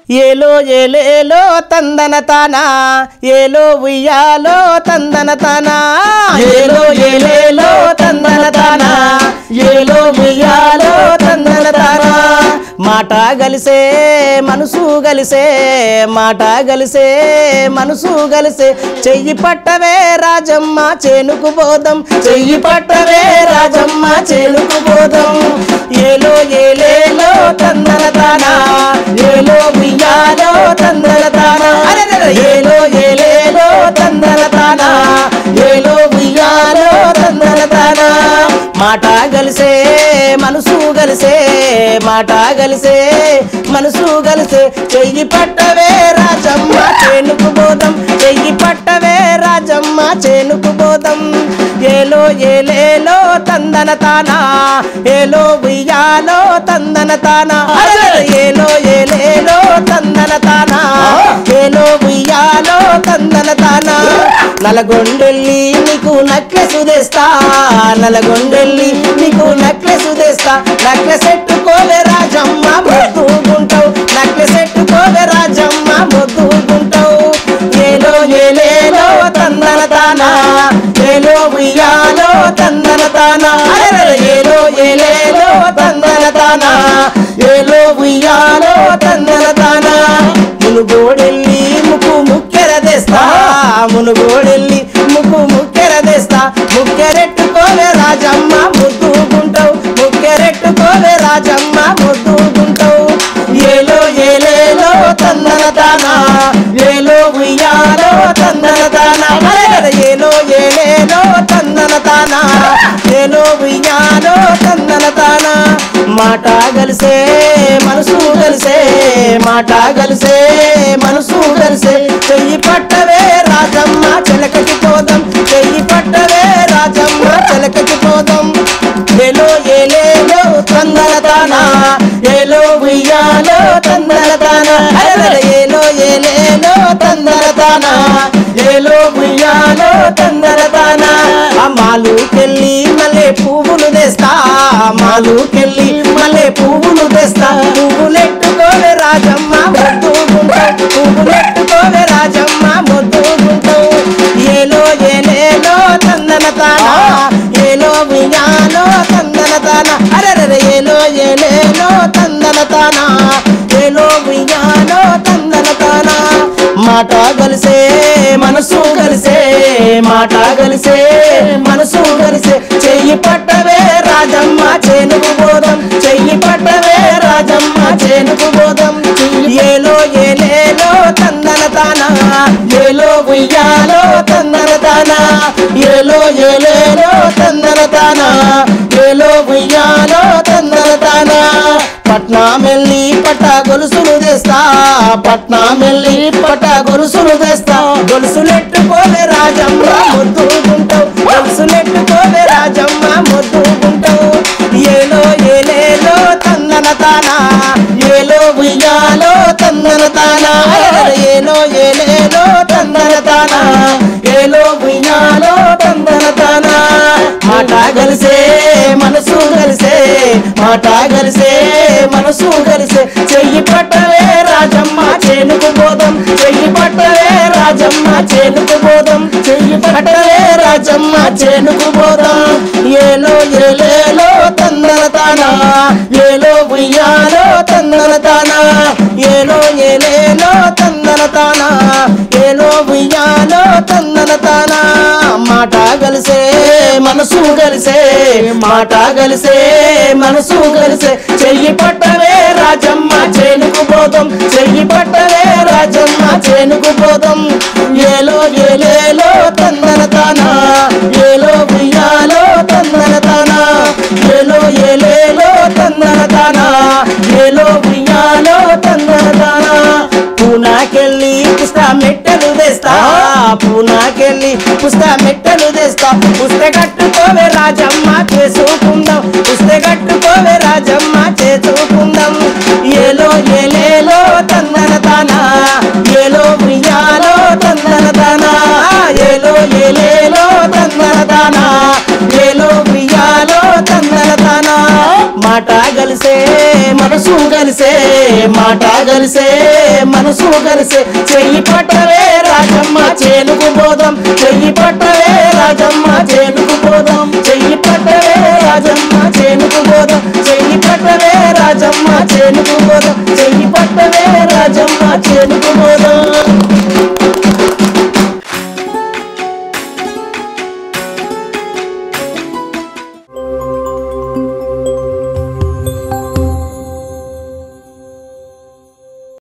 ఏలో ఏలేలో తందన తానా ఏలో ఉయ్యాలో తందన తానా ఏలో ఏలేలో తందన తానా ఏలో ఉయ్యాలో తందన తానా మాట గలిసే మనసు గలిసే మాట గలిసే మనసు గలిసే చెయ్యి పట్టవే రాజమ్మ చేనుకు బోధం చెయ్యి పట్టవే రాజమ్మ చేనుకు బోధం ఏలో ఏలేలో తందన తానా ఏలో ఉయ్యాలో తందన తానా అరెరెరె, ఏలో ఏలేలో తందన తానా ఏలో ఉయ్యాలో తందన తానా మాట గలిసే మనసు గలిసే మాట గలిసే మనసు గలిసే చెయ్యి పట్టవే రాజమ్మ చేనుకు బోధం చెయ్యి పట్టవే రాజమ్మ చేనుకు బోధం ఏలో ఏలేలో తందన తానా ఏలో ఉయ్యాలో తందన తానా అరెరెరె, ఏలో ఏలేలో తందన తానా ఏలో ఉయ్యాలో తందన తానా నలగొండెల్లి నీకు నక్లెస్ తెస్తా నలగొండెల్లి నీకు నక్లెస్ తెస్తా నక్లెస్ ఎట్టుకోవే రాజమ్మ మొద్దుకుంటావు నక్లెస్ ఎట్టుకోవే రాజమ్మ మొద్దుకుంటావు ఏలో ఏలేలో తందన తానా ఏలో ఉయ్యాలో తందన తానా అరెరెరె, ఏలో ఏలేలో తందన తానా ఏలో ఉయ్యాలో తందన తానా మునుగోడెల్లి ముక్కు ముక్కెర తెస్తా మునుగోడెల్లి ముక్కు ముక్కెర తెస్తా ముక్కెరెట్టుకోవే రాజమ్మ ముద్దుకుంటావు ముక్కెరెట్టుకోవే రాజమ్మ ముద్దుకుంటావు ఏలో ఏలేలో తందన తానా ఏలో ఉయ్యాలో తందన తానా అరెరెరె, ఏలో ఏలేలో తందన తానా ఏలో ఉయ్యాలో తందన తానా మాట గలిసే మనసు గలిసే మాట గలిసే మనసు గలిసే చెయ్యి పట్టవే రాజమ్మ చెలకటి పోదాం చెయ్యి పట్టవే రాజమ్మ చెలకటి పోదాం ఏలో ఏలేలో తందన తానా ఏలో ఉయ్యాలో తందన తానా అరెరెరె, ఏలో ఏలేలో తందన తానా ఏలో ఉయ్యాలో తందన తానా అమ్మాలుకెళ్ళి మళ్ళీ పువ్వులు తెస్తా అమ్మాలుకెళ్ళి మళ్ళీ పువ్వులు తెస్తా పువ్వులెట్టుకోవే రాజమ్మ మొద్దుకుంటావు పువ్వులెట్టుకోవే రాజమ్మ మొద్దుకుంటావు ఏలో ఏలేలో తందన తానా ఏలో ఉయ్యాలో తందన తానా అరెరెరె ఏలో ఏలేలో తందన తానా ఏలో ఉయ్యాలో తందన తానా మాట గలిసే మనసు గలిసే మాట గలిసే మనసు గలిసే చెయ్యి పట్టవే రాజమ్మ చేనుకు బోధం చెయ్యి పట్టవే రాజమ్మ చేనుకు బోధం ఏలో ఏలేలో తందన తానా ఏలో ఉయ్యాలో తందన తానా ఏలో ఏలేలో తందన తానా ఏలో ఉయ్యాలో తందన తానా పట్నామెల్లి పట్ట గొలుసులు తెస్తా పట్నామెల్లి పట్ట గొలుసులు తెస్తా గొలుసులెట్టుకోవే రాజమ్మ మొద్దుకుంటావు గొలుసులెట్టుకోవే రాజమ్మ మొద్దుకుంటావు ఏలో ఏలేలో తందన తానా ఏలో ఉయ్యాలో తందన తానా ఏలో ఏలేలో తందన తానా ఏలో ఉయ్యాలో తందన తానా మాట గలిసే మనసు గలిసే మాట గలిసే మనసు గలిసే చెయ్యి పట్టవే రాజమ్మ చేనుకు బోధం చెయ్యి పట్టవే రాజమ్మ చేనుకు బోధం చెయ్యి పట్టవే రాజమ్మ చేనుకు బోధం ఏలో ఏలేలో తందన తానా ఏలో ఉయ్యాలో తందన తానా ఏలో ఏలేలో తందన తానా ఏలో ఉయ్యాలో తందన తానా మాట గలిసే మనసు గలిసే మాట గలిసే మనసు గలిసే చెయ్యి పట్టవే రాజమ్మ చేనుకు బోధం చెయ్యి పట్టవే రాజమ్మ చేనుకు బోధం ఏలో ఏలేలో తందన తానా ఏలో ఉయ్యాలో తందన తానా ఏలో ఏలేలో తందన తానా ఏలో ఉయ్యాలో తందన తానా పూనాకెళ్ళి పుస్త మెట్టలు తెస్తా పూనాకెళ్ళి పుస్త మెట్టలు తెస్తా పుస్తక కట్టుకోవే రాజమ్మ చేసుకుందాం పుస్తక కట్టుకోవే రాజమ్మ చేసుకుందాం ఏలో ఏలేలో తందన తానా ఏలో ఉయ్యాలో తందన తానా ఏలో ఏలేలో తందన తానా ఏలో ఉయ్యాలో తందన తానా మాట గలిసే మన మనసు కలిసే మాట కలిసే మనసు కలిసే చెయ్యి పట్టవే రాజమ్మ చేనుకు పోదాం చెయ్యి పట్టవే రాజమ్మ చేనుకు పోదాం చెయ్యి పట్టవే రాజమ్మ చేనుకు పోదాం చెయ్యి పట్టవే రాజమ్మ చేనుకు పోదాం